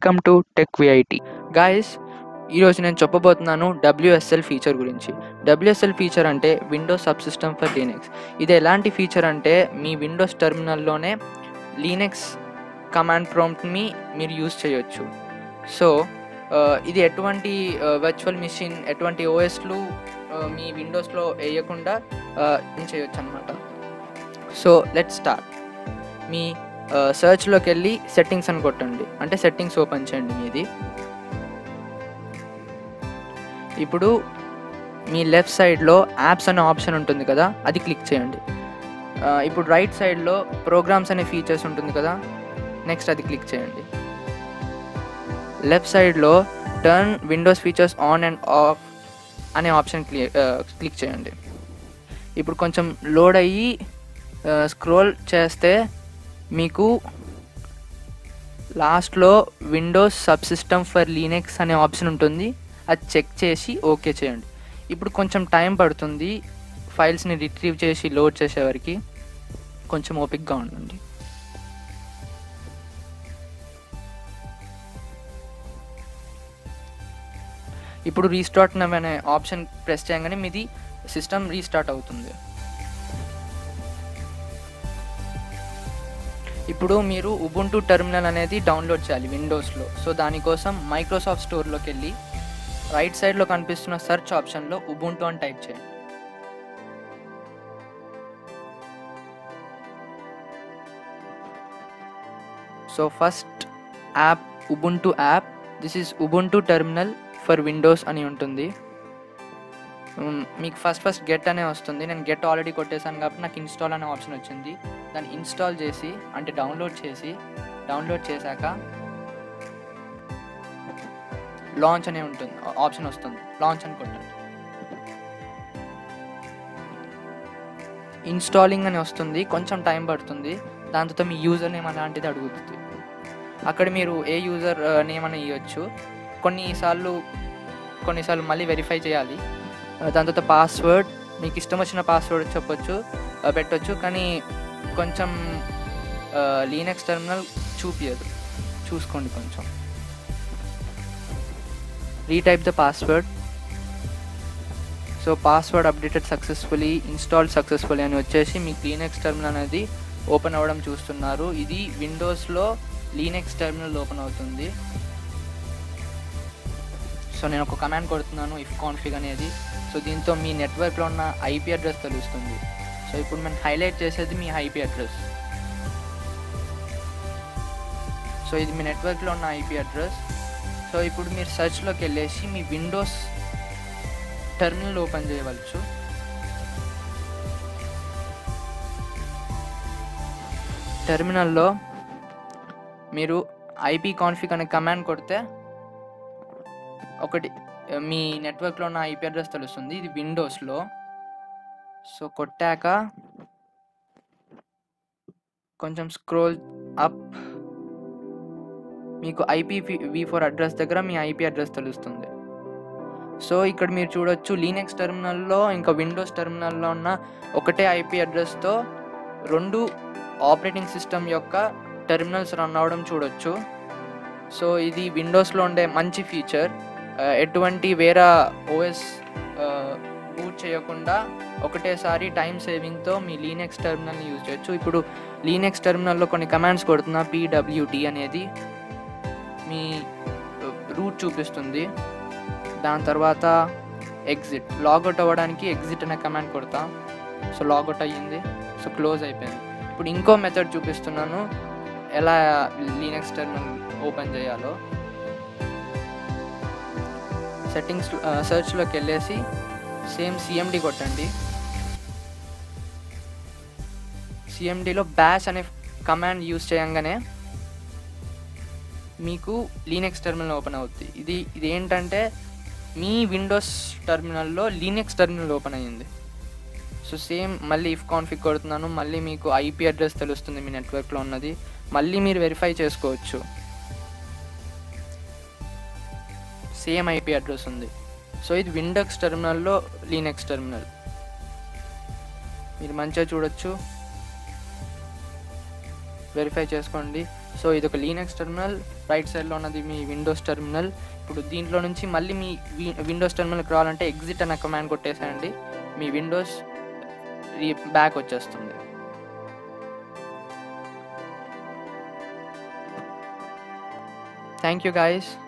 welcome to tech VIT guys ఈరోజు నేను చెప్పబోతున్నాను డబ్ల్యూఎస్ఎల్ ఫీచర్ గురించి డబ్ల్యూఎస్ఎల్ ఫీచర్ అంటే Windows subsystem for Linux ఇది ఎలాంటి ఫీచర్ అంటే మీ విండోస్ టెర్మినల్లోనే లీనెక్స్ కమాండ్ ప్రాంప్ట్ని మీరు యూజ్ చేయొచ్చు సో ఇది ఎటువంటి వర్చువల్ మిషన్ ఎటువంటి ఓఎస్లు మీ విండోస్లో వేయకుండా చేయొచ్చు అనమాట సో లెట్ స్టార్ట్ మీ సర్చ్లోకి వెళ్ళి సెట్టింగ్స్ అని కొట్టండి అంటే సెట్టింగ్స్ ఓపెన్ చేయండి మీది ఇప్పుడు మీ లెఫ్ట్ సైడ్లో యాప్స్ అనే ఆప్షన్ ఉంటుంది కదా అది క్లిక్ చేయండి ఇప్పుడు రైట్ సైడ్లో ప్రోగ్రామ్స్ అనే ఫీచర్స్ ఉంటుంది కదా నెక్స్ట్ అది క్లిక్ చేయండి లెఫ్ట్ సైడ్లో turn Windows features on and off అనే ఆప్షన్ క్లిక్ చేయండి ఇప్పుడు కొంచెం లోడ్ అయ్యి స్క్రోల్ చేస్తే మీకు లాస్ట్లో Windows subsystem for Linux అనే ఆప్షన్ ఉంటుంది అది చెక్ చేసి ఓకే చేయండి ఇప్పుడు కొంచెం టైం పడుతుంది ఫైల్స్ని రిట్రీవ్ చేసి లోడ్ చేసేవరకు కొంచెం ఓపిక్గా ఉండండి ఇప్పుడు రీస్టార్ట్ అనే ఆప్షన్ ప్రెస్ చేయగానే మీది సిస్టమ్ రీస్టార్ట్ అవుతుంది ఇప్పుడు మీరు ఉబుంటూ టెర్మినల్ అనేది డౌన్లోడ్ చేయాలి విండోస్లో సో దానికోసం మైక్రోసాఫ్ట్ స్టోర్లోకి వెళ్ళి రైట్ సైడ్లో కనిపిస్తున్న సెర్చ్ ఆప్షన్లో ఉబుంటూ అని టైప్ చేయండి so first app Ubuntu app this is Ubuntu terminal for Windows అని ఉంటుంది మీకు ఫస్ట్ ఫస్ట్ గెట్ అనే వస్తుంది నేను గెట్ ఆల్రెడీ కొట్టేశాను కాబట్టి నాకు ఇన్స్టాల్ అనే ఆప్షన్ వచ్చింది దాన్ని ఇన్స్టాల్ చేసి అంటే డౌన్లోడ్ చేసి డౌన్లోడ్ చేశాక లాంచ్ అనే ఉంటుంది ఆప్షన్ వస్తుంది లాంచ్ అని కొట్టండి ఇన్స్టాలింగ్ అని వస్తుంది కొంచెం టైం పడుతుంది దాని తర్వాత మీ యూజర్ నేమ్ అలాంటిది అడుగుతుంది అక్కడ మీరు ఏ యూజర్ నేమ్ అని ఇవ్వచ్చు కొన్నిసార్లు కొన్నిసార్లు మళ్ళీ వెరిఫై చేయాలి దాని తర్వాత పాస్వర్డ్ మీకు ఇష్టం వచ్చిన పాస్వర్డ్ చెప్పొచ్చు పెట్టొచ్చు కానీ కొంచెం లీనెక్స్ టెర్మినల్ చూపించదు చూసుకోండి కొంచెం retype the password so password updated successfully install successfully అని వచ్చేసి మీకు లీనెక్స్ టెర్మినల్ అనేది ఓపెన్ అవ్వడం చూస్తున్నారు ఇది విండోస్లో లీనెక్స్ టెర్మినల్ ఓపెన్ అవుతుంది సో నేను ఒక కమాండ్ కొడుతున్నాను ఇఫ్ కాన్ఫిగ్ అనేది సో దీంతో మీ నెట్వర్క్లో ఉన్న ఐపీ అడ్రస్ తెలుస్తుంది సో ఇప్పుడు మనం హైలైట్ చేసేది మీ ఐపీ అడ్రస్ సో ఇది మీ నెట్వర్క్లో ఉన్న ఐపీ అడ్రస్ సో ఇప్పుడు మీరు సర్చ్లోకి వెళ్ళేసి మీ విండోస్ టెర్మినల్ ఓపెన్ చేయవచ్చు టెర్మినల్లో మీరు ఐపీ కాన్ఫిగ్ అనే కమాండ్ కొడితే ఒకటి మీ నెట్వర్క్లో ఉన్న ఐపీ అడ్రస్ తెలుస్తుంది ఇది విండోస్లో సో కొట్టాక కొంచెం స్క్రోల్ అప్ మీకు ఐపీ వి ఫోర్ అడ్రస్ దగ్గర మీ ఐపీ అడ్రస్ తెలుస్తుంది సో ఇక్కడ మీరు చూడొచ్చు లీనెక్స్ టెర్మినల్లో ఇంకా విండోస్ టెర్మినల్లో ఉన్న ఒకటే ఐపీ అడ్రస్తో రెండు ఆపరేటింగ్ సిస్టమ్ యొక్క టెర్మినల్స్ రన్ అవ్వడం చూడొచ్చు సో ఇది విండోస్లో ఉండే మంచి ఫీచర్ ఎటువంటి వేరే ఓఎస్ బూట్ చేయకుండా ఒకటేసారి టైం సేవింగ్తో మీ లీనెక్స్ టెర్మినల్ని యూజ్ చేయొచ్చు ఇప్పుడు లీనెక్స్ టెర్మినల్లో కొన్ని కమాండ్స్ కొడుతున్నా పీడబ్ల్యూటీ అనేది మీ రూట్ చూపిస్తుంది దాని తర్వాత ఎగ్జిట్ లాగౌట్ అవ్వడానికి ఎగ్జిట్ అనే కమాండ్ కొడతా సో లాగౌట్ అయ్యింది సో క్లోజ్ అయిపోయింది ఇప్పుడు ఇంకో మెథడ్ చూపిస్తున్నాను ఎలా లీనెక్స్ టెర్మినల్ ఓపెన్ చేయాలో సెట్టింగ్స్ సర్చ్లోకి వెళ్ళేసి సేమ్ సిఎండి కొట్టండి సిఎండిలో బ్యాష్ అనే కమాండ్ యూస్ చేయంగానే మీకు లీనెక్స్ టెర్మినల్ ఓపెన్ అవుతుంది ఇది ఇది ఏంటంటే మీ విండోస్ టెర్మినల్లో లీనెక్స్ టెర్మినల్ ఓపెన్ అయ్యింది సో సేమ్ మళ్ళీ ఇఫ్ కాన్ఫిగ్ కొడుతున్నాను మళ్ళీ మీకు ఐపీ అడ్రస్ తెలుస్తుంది మీ నెట్వర్క్లో ఉన్నది మళ్ళీ మీరు వెరిఫై చేసుకోవచ్చు సేమ్ ఐపీ అడ్రస్ ఉంది సో ఇది విండోక్స్ టెర్మినల్లో లీనెక్స్ టెర్మినల్ మీరు మంచిగా చూడొచ్చు వెరిఫై చేసుకోండి సో ఇది ఒక లీనెక్స్ టెర్మినల్ రైట్ సైడ్లో ఉన్నది మీ విండోస్ టెర్మినల్ ఇప్పుడు దీంట్లో నుంచి మళ్ళీ మీ విండోస్ టెర్మినల్కి రావాలంటే ఎగ్జిట్ అనే కమాండ్ కొట్టేసేయండి మీ విండోస్ బ్యాక్ వచ్చేస్తుంది థ్యాంక్ యూ గాయస్